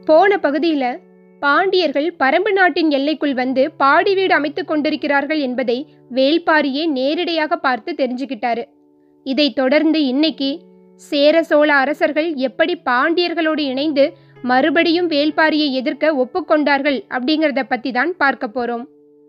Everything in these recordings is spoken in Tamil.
போன பகுதியில பாண்டியர்கள் பரம்பு நாட்டின் எல்லைக்குள் வந்து பாடி வீடு அமைத்துக் கொண்டிருக்கிறார்கள் என்பதை வேள்பாரியே நேரடியாக பார்த்து தெரிஞ்சுக்கிட்டாரு இதைத் தொடர்ந்து இன்னைக்கு சேர சோழ அரசர்கள் எப்படி பாண்டியர்களோடு இணைந்து மறுபடியும் வேள்பாரியை எதிர்க்க ஒப்புக்கொண்டார்கள் அப்படிங்கிறத பத்தி தான் பார்க்க போறோம்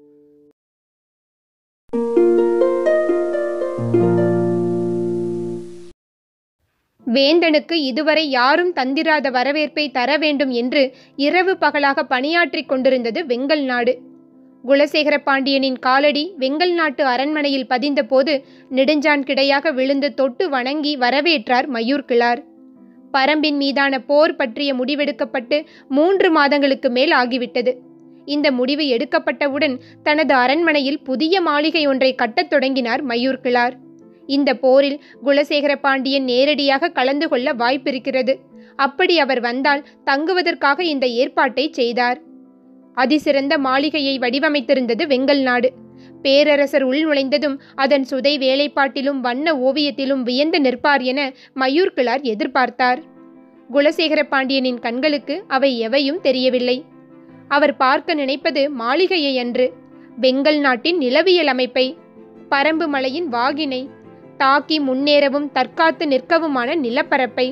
வேந்தனுக்கு இதுவரை யாரும் தந்திராத வரவேற்பை தர வேண்டும் என்று இரவு பகலாக பணியாற்றிக் கொண்டிருந்தது வெங்கல் நாடு குலசேகர பாண்டியனின் காலடி வெங்கல் நாட்டு அரண்மனையில் பதிந்தபோது நெடுஞ்சான் கிடையாக விழுந்து தொட்டு வணங்கி வரவேற்றார் மயூர் கிழார் பரம்பின் மீதான போர் பற்றிய முடிவெடுக்கப்பட்டு மூன்று மாதங்களுக்கு மேல் ஆகிவிட்டது இந்த முடிவு எடுக்கப்பட்டவுடன் தனது அரண்மனையில் புதிய மாளிகை ஒன்றை கட்டத் தொடங்கினார் மயூர் கிழார் இந்த போரில் குலசேகர பாண்டியன் நேரடியாக கலந்து கொள்ள வாய்ப்பிருக்கிறது அப்படி அவர் வந்தால் தங்குவதற்காக இந்த ஏற்பாட்டை செய்தார் அதிசிறந்த மாளிகையை வடிவமைத்திருந்தது வெங்கல் நாடு பேரரசர் உள் நுழைந்ததும் அதன் சுதை வேலைப்பாட்டிலும் வண்ண ஓவியத்திலும் வியந்து நிற்பார் என மயூர் கிழார் எதிர்பார்த்தார் குலசேகர பாண்டியனின் கண்களுக்கு அவை எவையும் தெரியவில்லை அவர் பார்க்க நினைப்பது மாளிகையை அன்று வெங்கல் நாட்டின் நிலவியல் அமைப்பை பரம்பு மலையின் வாகினை தாக்கி முன்னேறவும் தற்காத்து நிற்கவுமான நிலப்பரப்பை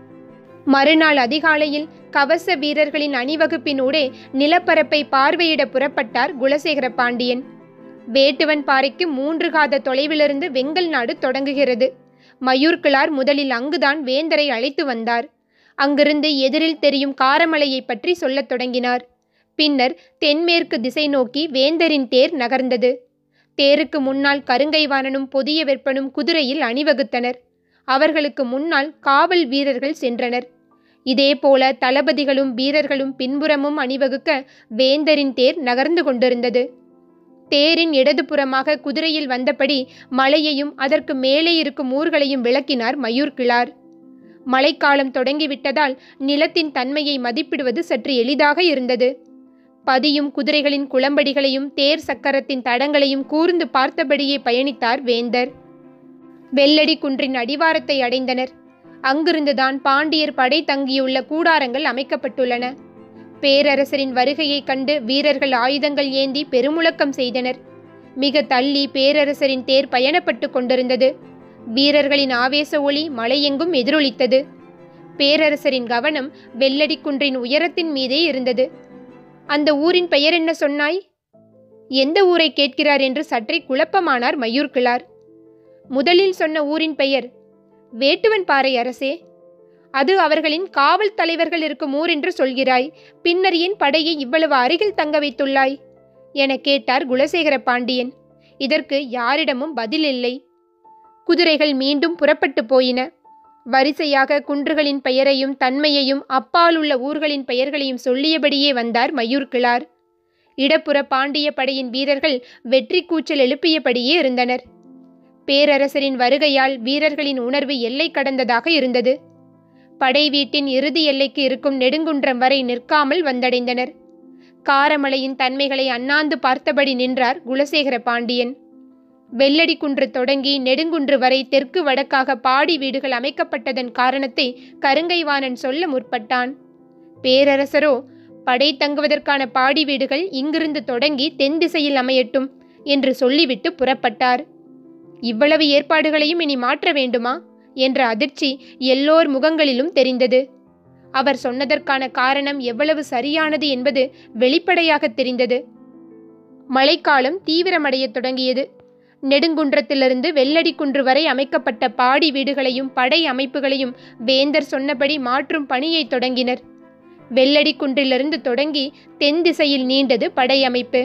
மறுநாள் அதிகாலையில் கவச வீரர்களின் அணிவகுப்பினூடே நிலப்பரப்பை பார்வையிட புறப்பட்டார் குலசேகர பாண்டியன் வேட்டுவன் பாறைக்கு மூன்று காத தொலைவிலிருந்து வெங்கல் நாடு தொடங்குகிறது மயூர்கிழார் முதலில் அங்குதான் வேந்தரை அழைத்து வந்தார் அங்கிருந்து எதிரில் தெரியும் காரமலையை பற்றி சொல்லத் தொடங்கினார் பின்னர் தென்மேற்கு திசை நோக்கி வேந்தரின் தேர் நகர்ந்தது தேருக்கு முன்னால் கருங்கைவாணனும் பொதிய வெப்பனும் குதிரையில் அணிவகுத்தனர் அவர்களுக்கு முன்னால் காவல் வீரர்கள் சென்றனர் இதேபோல தளபதிகளும் வீரர்களும் பின்புறமும் அணிவகுக்க வேந்தரின் தேர் நகர்ந்து கொண்டிருந்தது தேரின் இடதுபுறமாக குதிரையில் வந்தபடி மலையையும் அதற்கு மேலே இருக்கும் ஊர்களையும் விளக்கினார் மயூர் கிழார் மழைக்காலம் தொடங்கிவிட்டதால் நிலத்தின் தன்மையை மதிப்பிடுவது சற்று எளிதாக இருந்தது பதியும் குதிரைகளின் குளம்படிகளையும் தேர் சக்கரத்தின் தடங்களையும் கூர்ந்து பார்த்தபடியே பயணித்தார் வேந்தர் வெள்ளடி குன்றின் அடிவாரத்தை அடைந்தனர் அங்கிருந்துதான் பாண்டியர் படை தங்கியுள்ள கூடாரங்கள் அமைக்கப்பட்டுள்ளன பேரரசரின் வருகையைக் கண்டு வீரர்கள் ஆயுதங்கள் ஏந்தி பெருமுழக்கம் செய்தனர் மிக தள்ளி பேரரசரின் தேர் பயணப்பட்டு கொண்டிருந்தது வீரர்களின் ஆவேச ஒளி மலையெங்கும் எதிரொலித்தது பேரரசரின் கவனம் வெள்ளடி குன்றின் உயரத்தின் மீதே இருந்தது அந்த ஊரின் பெயர் என்ன சொன்னாய் எந்த ஊரை கேட்கிறார் என்று சற்றே குழப்பமானார் மயூர் கிழார் முதலில் சொன்ன ஊரின் பெயர் வேட்டுவன் பாறை அரசே அது அவர்களின் காவல் தலைவர்கள் இருக்கும் ஊர் என்று சொல்கிறாய் பின்னர் ஏன் படையை இவ்வளவு அருகில் தங்க வைத்துள்ளாய் என கேட்டார் குலசேகர பாண்டியன் இதற்கு யாரிடமும் பதில் இல்லை குதிரைகள் மீண்டும் புறப்பட்டு போயின வரிசையாக குன்றுகளின் பெயரையும் தன்மையையும் அப்பால் உள்ள ஊர்களின் பெயர்களையும் சொல்லியபடியே வந்தார் மயூர் கிழார் இடப்புற பாண்டிய படையின் வீரர்கள் வெற்றி கூச்சல் எழுப்பியபடியே இருந்தனர் பேரரசரின் வருகையால் வீரர்களின் உணர்வு எல்லை கடந்ததாக இருந்தது படை வீட்டின் இறுதி எல்லைக்கு இருக்கும் நெடுங்குன்றம் வரை நிற்காமல் வந்தடைந்தனர் காரமலையின் தன்மைகளை அண்ணாந்து பார்த்தபடி நின்றார் குலசேகர பாண்டியன் வெள்ளடி குன்று தொடங்கி நெடுங்குன்று வரை தெற்கு வடக்காக பாடி வீடுகள் அமைக்கப்பட்டதன் காரணத்தை கருங்கைவாணன் சொல்ல முற்பட்டான் பேரரசரோ படை தங்குவதற்கான பாடி வீடுகள் இங்கிருந்து தொடங்கி தென் திசையில் அமையட்டும் என்று சொல்லிவிட்டு புறப்பட்டார் இவ்வளவு ஏற்பாடுகளையும் இனி மாற்ற வேண்டுமா என்ற அதிர்ச்சி எல்லோர் முகங்களிலும் தெரிந்தது அவர் சொன்னதற்கான காரணம் எவ்வளவு சரியானது என்பது வெளிப்படையாக தெரிந்தது மழைக்காலம் தீவிரமடையத் தொடங்கியது நெடுங்குன்றத்திலிருந்து வெள்ளடி குன்று வரை அமைக்கப்பட்ட பாடி வீடுகளையும் படை அமைப்புகளையும் வேந்தர் சொன்னபடி மாற்றும் பணியை தொடங்கினர் வெள்ளடி குன்றிலிருந்து தொடங்கி தென் திசையில் நீண்டது படை அமைப்பு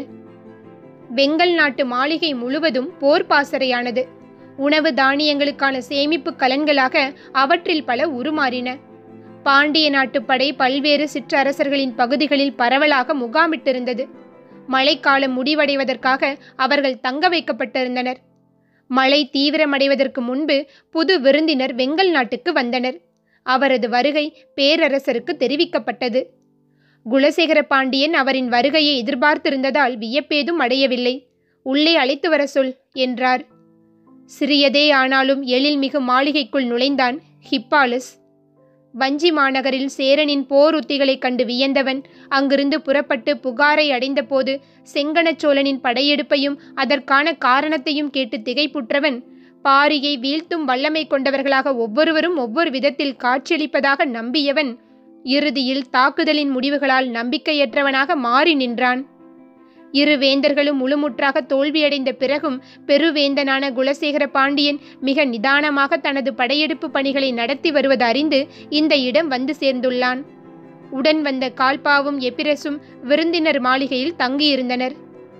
வெங்கல் நாட்டு மாளிகை முழுவதும் போர் பாசறையானது உணவு தானியங்களுக்கான சேமிப்பு கலன்களாக அவற்றில் பல உருமாறின பாண்டிய நாட்டு படை பல்வேறு சிற்றரசர்களின் பகுதிகளில் பரவலாக முகாமிட்டிருந்தது மழைக்காலம் முடிவடைவதற்காக அவர்கள் தங்க வைக்கப்பட்டிருந்தனர் மழை தீவிரமடைவதற்கு முன்பு புது விருந்தினர் வெங்கல் நாட்டுக்கு வந்தனர் அவரது வருகை பேரரசருக்கு தெரிவிக்கப்பட்டது குலசேகர பாண்டியன் அவரின் வருகையை எதிர்பார்த்திருந்ததால் வியப்பேதும் அடையவில்லை உள்ளே அழைத்து வர சொல் என்றார் சிறியதே ஆனாலும் எழில்மிகு மாளிகைக்குள் நுழைந்தான் ஹிப்பாலஸ் வஞ்சி மாநகரில் சேரனின் போர் உத்திகளைக் கண்டு வியந்தவன் அங்கிருந்து புறப்பட்டு புகாரை அடைந்தபோது செங்கணச் சோழனின் படையெடுப்பையும் அதற்கான காரணத்தையும் கேட்டு திகைப்புற்றவன் பாரியை வீழ்த்தும் வல்லமை கொண்டவர்களாக ஒவ்வொருவரும் ஒவ்வொரு விதத்தில் காட்சியளிப்பதாக நம்பியவன் இறுதியில் தாக்குதலின் முடிவுகளால் நம்பிக்கையற்றவனாக மாறி நின்றான் இரு வேந்தர்களும் முழுமுற்றாக தோல்வியடைந்த பிறகும் பெருவேந்தனான குலசேகர பாண்டியன் மிக நிதானமாக தனது படையெடுப்பு பணிகளை நடத்தி வருவது அறிந்து இந்த இடம் வந்து சேர்ந்துள்ளான் உடன் வந்த கால்பாவும் எப்பிரசும் விருந்தினர் மாளிகையில் தங்கியிருந்தனர்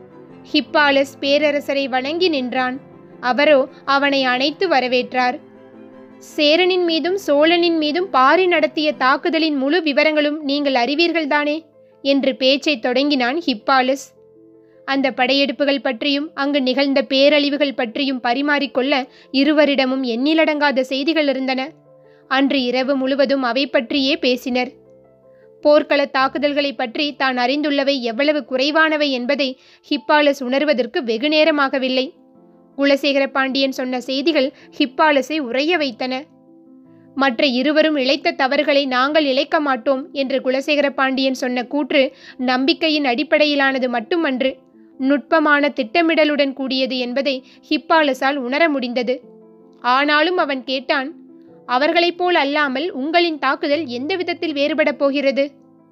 ஹிப்பாலஸ் பேரரசரை வணங்கி நின்றான் அவரோ அவனை அணைத்து வரவேற்றார் சேரனின் மீதும் சோழனின் மீதும் பாரி நடத்திய தாக்குதலின் முழு விவரங்களும் நீங்கள் அறிவீர்கள்தானே என்று பேச்சை தொடங்கினான் ஹிப்பாலஸ் அந்த படையெடுப்புகள் பற்றியும் அங்கு நிகழ்ந்த பேரழிவுகள் பற்றியும் பரிமாறிக்கொள்ள இருவரிடமும் எண்ணிலடங்காத செய்திகள் இருந்தன அன்று இரவு முழுவதும் அவை பற்றியே பேசினர் போர்க்கள தாக்குதல்களை பற்றி தான் அறிந்துள்ளவை எவ்வளவு குறைவானவை என்பதை ஹிப்பாலஸ் உணர்வதற்கு வெகு நேரமாகவில்லை குலசேகர பாண்டியன் சொன்ன செய்திகள் ஹிப்பாலஸை உறைய வைத்தன மற்ற இருவரும் இழைத்த தவறுகளை நாங்கள் இழைக்க மாட்டோம் என்று குலசேகர பாண்டியன் சொன்ன கூற்று நம்பிக்கையின் அடிப்படையிலானது மட்டுமன்று நுட்பமான திட்டமிடலுடன் கூடியது என்பதை ஹிப்பாலஸால் உணர முடிந்தது ஆனாலும் அவன் கேட்டான் அவர்களைப் போல் அல்லாமல் உங்களின் தாக்குதல் எந்த விதத்தில் வேறுபடப் போகிறது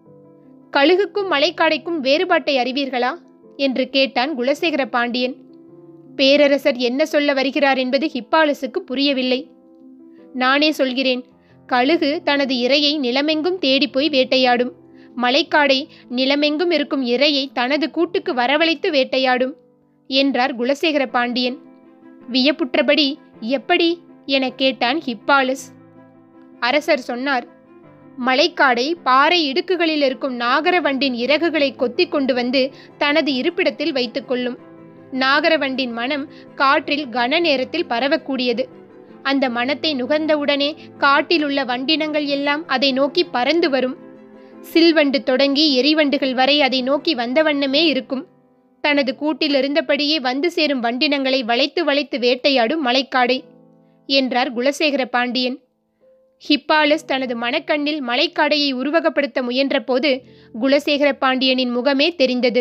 கழுகுக்கும் மலைக்காடைக்கும் வேறுபாட்டை அறிவீர்களா என்று கேட்டான் குலசேகர பாண்டியன் பேரரசர் என்ன சொல்ல வருகிறார் என்பது ஹிப்பாலஸுக்கு புரியவில்லை நானே சொல்கிறேன் கழுகு தனது இரையை நிலமெங்கும் தேடிப் போய் வேட்டையாடும் மலைக்காடை நிலமெங்கும் இருக்கும் இரையை தனது கூட்டுக்கு வரவழைத்து வேட்டையாடும் என்றார் குலசேகர பாண்டியன் வியப்புற்றபடி எப்படி என கேட்டான் ஹிப்பாலஸ் அரசர் சொன்னார் மலைக்காடை பாறை இடுக்குகளில் இருக்கும் நாகரவண்டின் இறகுகளை கொத்திக் கொண்டு வந்து தனது இருப்பிடத்தில் வைத்துக்கொள்ளும் நாகரவண்டின் மனம் காற்றில் கன நேரத்தில் பரவக்கூடியது அந்த மனத்தை நுகர்ந்தவுடனே காட்டில் உள்ள வண்டினங்கள் எல்லாம் அதை நோக்கி பறந்து வரும் சில்வண்டு தொடங்கி எரிவண்டுகள் வரை அதை நோக்கி வந்த வண்ணமே இருக்கும் தனது கூட்டில் இருந்தபடியே வந்து சேரும் வண்டினங்களை வளைத்து வளைத்து வேட்டையாடும் மலைக்காடை என்றார் குலசேகர பாண்டியன் ஹிப்பாலஸ் தனது மனக்கண்ணில் மலைக்காடையை உருவகப்படுத்த முயன்றபோது குலசேகர பாண்டியனின் முகமே தெரிந்தது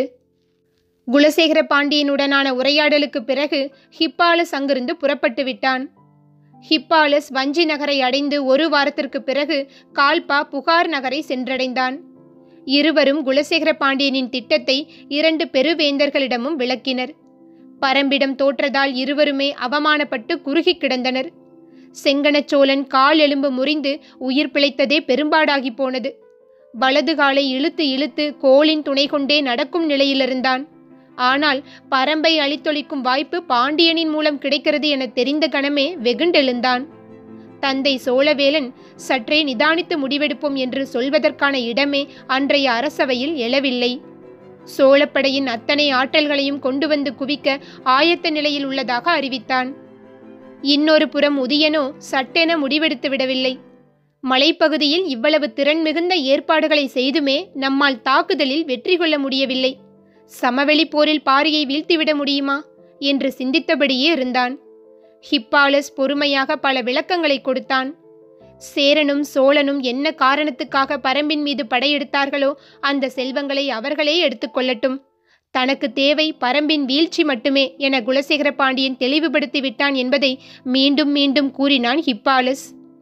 குலசேகர பாண்டியனுடனான உரையாடலுக்கு பிறகு ஹிப்பாலஸ் அங்கிருந்து புறப்பட்டு விட்டான் ஹிப்பாலஸ் வஞ்சி நகரை அடைந்து ஒரு வாரத்திற்கு பிறகு கால்பா புகார் நகரை சென்றடைந்தான் இருவரும் குலசேகர பாண்டியனின் திட்டத்தை இரண்டு பெருவேந்தர்களிடமும் விளக்கினர் பரம்பிடம் தோற்றதால் இருவருமே அவமானப்பட்டு குறுகி கிடந்தனர் செங்கணச் சோழன் கால் எலும்பு முறிந்து உயிர் பிழைத்ததே பெரும்பாடாகி போனது வலது காலை இழுத்து இழுத்து கோலின் துணை கொண்டே நடக்கும் நிலையிலிருந்தான் ஆனால் பரம்பை அழித்தொழிக்கும் வாய்ப்பு பாண்டியனின் மூலம் கிடைக்கிறது என தெரிந்த கணமே வெகுண்டெழுந்தான் தந்தை சோழவேலன் சற்றே நிதானித்து முடிவெடுப்போம் என்று சொல்வதற்கான இடமே அன்றைய அரசவையில் எழவில்லை சோழப்படையின் அத்தனை ஆற்றல்களையும் கொண்டு வந்து குவிக்க ஆயத்த நிலையில் உள்ளதாக அறிவித்தான் இன்னொரு புறம் உதியனோ சட்டென முடிவெடுத்து விடவில்லை மலைப்பகுதியில் இவ்வளவு திறன் மிகுந்த ஏற்பாடுகளை செய்துமே நம்மால் தாக்குதலில் வெற்றி கொள்ள முடியவில்லை சமவெளி போரில் பாரியை வீழ்த்திவிட முடியுமா என்று சிந்தித்தபடியே இருந்தான் ஹிப்பாலஸ் பொறுமையாக பல விளக்கங்களை கொடுத்தான் சேரனும் சோழனும் என்ன காரணத்துக்காக பரம்பின் மீது படையெடுத்தார்களோ அந்த செல்வங்களை அவர்களே எடுத்துக்கொள்ளட்டும் தனக்கு தேவை பரம்பின் வீழ்ச்சி மட்டுமே என குலசேகர பாண்டியன் தெளிவுபடுத்தி விட்டான் என்பதை மீண்டும் மீண்டும் கூறினான் ஹிப்பாலஸ்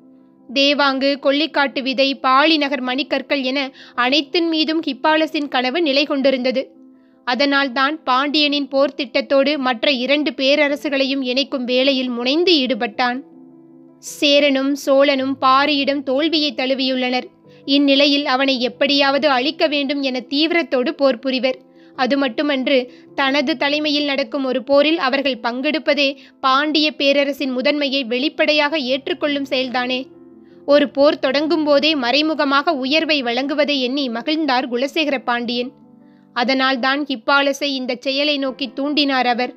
தேவாங்கு கொல்லிக்காட்டு விதை பாலிநகர் மணிக்கற்கள் என அனைத்தின் மீதும் ஹிப்பாலஸின் கனவு நிலை கொண்டிருந்தது அதனால்தான் பாண்டியனின் போர் திட்டத்தோடு மற்ற இரண்டு பேரரசுகளையும் இணைக்கும் வேளையில் முனைந்து ஈடுபட்டான் சேரனும் சோழனும் பாரியிடம் தோல்வியை தழுவியுள்ளனர் இந்நிலையில் அவனை எப்படியாவது அழிக்க வேண்டும் என தீவிரத்தோடு போர் புரிவர் அது மட்டுமன்று தனது தலைமையில் நடக்கும் ஒரு போரில் அவர்கள் பங்கெடுப்பதே பாண்டிய பேரரசின் முதன்மையை வெளிப்படையாக ஏற்றுக்கொள்ளும் செயல்தானே ஒரு போர் தொடங்கும் போதே மறைமுகமாக உயர்வை வழங்குவதை எண்ணி மகிழ்ந்தார் குலசேகர பாண்டியன் அதனால்தான் ஹிப்பாலஸை இந்த செயலை நோக்கி தூண்டினார் அவர்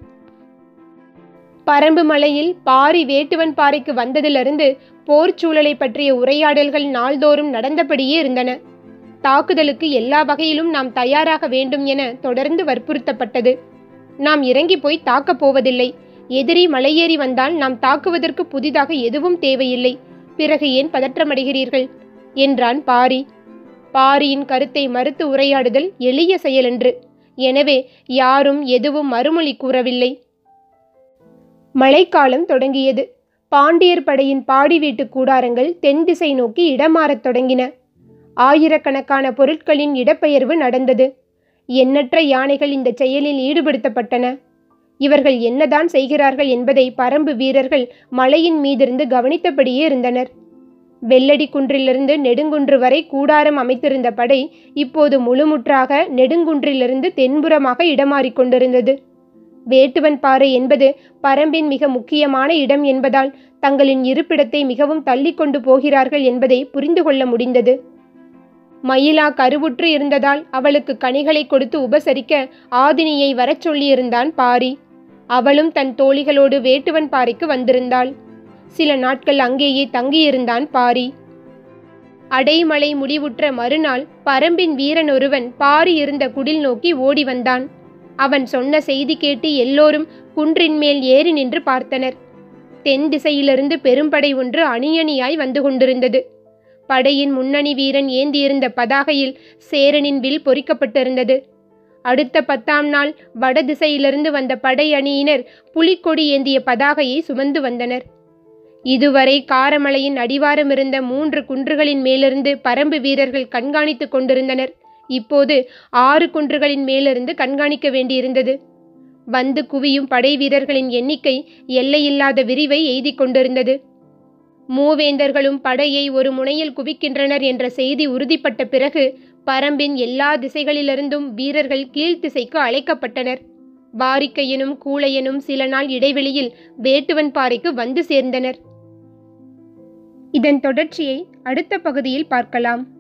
பரம்பு மலையில் பாரி வேட்டுவன் பாறைக்கு வந்ததிலிருந்து போர் சூழலை பற்றிய உரையாடல்கள் நாள்தோறும் நடந்தபடியே இருந்தன தாக்குதலுக்கு எல்லா வகையிலும் நாம் தயாராக வேண்டும் என தொடர்ந்து வற்புறுத்தப்பட்டது நாம் இறங்கி போய் தாக்கப் போவதில்லை எதிரி மலையேறி வந்தால் நாம் தாக்குவதற்கு புதிதாக எதுவும் தேவையில்லை பிறகு ஏன் பதற்றமடைகிறீர்கள் என்றான் பாரி பாரியின் கருத்தை மறுத்து உரையாடுதல் எளிய செயலன்று எனவே யாரும் எதுவும் மறுமொழி கூறவில்லை மழைக்காலம் தொடங்கியது பாண்டியர் படையின் பாடி வீட்டு கூடாரங்கள் தென் திசை நோக்கி இடமாறத் தொடங்கின ஆயிரக்கணக்கான பொருட்களின் இடப்பெயர்வு நடந்தது எண்ணற்ற யானைகள் இந்த செயலில் ஈடுபடுத்தப்பட்டன இவர்கள் என்னதான் செய்கிறார்கள் என்பதை பரம்பு வீரர்கள் மலையின் மீதிருந்து கவனித்தபடியே இருந்தனர் வெள்ளடி குன்றிலிருந்து நெடுங்குன்று வரை கூடாரம் அமைத்திருந்த படை இப்போது முழுமுற்றாக நெடுங்குன்றிலிருந்து தென்புறமாக இடமாறிக் கொண்டிருந்தது வேட்டுவன் பாறை என்பது பரம்பின் மிக முக்கியமான இடம் என்பதால் தங்களின் இருப்பிடத்தை மிகவும் தள்ளி கொண்டு போகிறார்கள் என்பதை புரிந்து கொள்ள முடிந்தது மயிலா கருவுற்று இருந்ததால் அவளுக்கு கனிகளை கொடுத்து உபசரிக்க ஆதினியை வரச் சொல்லியிருந்தான் பாரி அவளும் தன் தோழிகளோடு வேட்டுவன் பாறைக்கு வந்திருந்தாள் சில நாட்கள் அங்கேயே தங்கியிருந்தான் பாரி அடைமலை முடிவுற்ற மறுநாள் பரம்பின் வீரன் ஒருவன் பாரி இருந்த குடில் நோக்கி ஓடி வந்தான் அவன் சொன்ன செய்தி கேட்டு எல்லோரும் குன்றின் மேல் ஏறி நின்று பார்த்தனர் தென் திசையிலிருந்து பெரும்படை ஒன்று அணியணியாய் வந்து கொண்டிருந்தது படையின் முன்னணி வீரன் ஏந்தியிருந்த பதாகையில் சேரனின் வில் பொறிக்கப்பட்டிருந்தது அடுத்த பத்தாம் நாள் வடதிசையிலிருந்து வந்த படை அணியினர் புலிக்கொடி ஏந்திய பதாகையை சுமந்து வந்தனர் இதுவரை காரமலையின் அடிவாரம் இருந்த மூன்று குன்றுகளின் மேலிருந்து பரம்பு வீரர்கள் கண்காணித்துக் கொண்டிருந்தனர் இப்போது ஆறு குன்றுகளின் மேலிருந்து கண்காணிக்க வேண்டியிருந்தது வந்து குவியும் படை வீரர்களின் எண்ணிக்கை எல்லையில்லாத விரிவை எய்திக் கொண்டிருந்தது மூவேந்தர்களும் படையை ஒரு முனையில் குவிக்கின்றனர் என்ற செய்தி உறுதிப்பட்ட பிறகு பரம்பின் எல்லா திசைகளிலிருந்தும் வீரர்கள் கீழ்த்திசைக்கு அழைக்கப்பட்டனர் வாரிக்கையனும் கூழையனும் சில நாள் இடைவெளியில் வேட்டுவன் பாறைக்கு வந்து சேர்ந்தனர் இதன் தொடர்ச்சியை அடுத்த பகுதியில் பார்க்கலாம்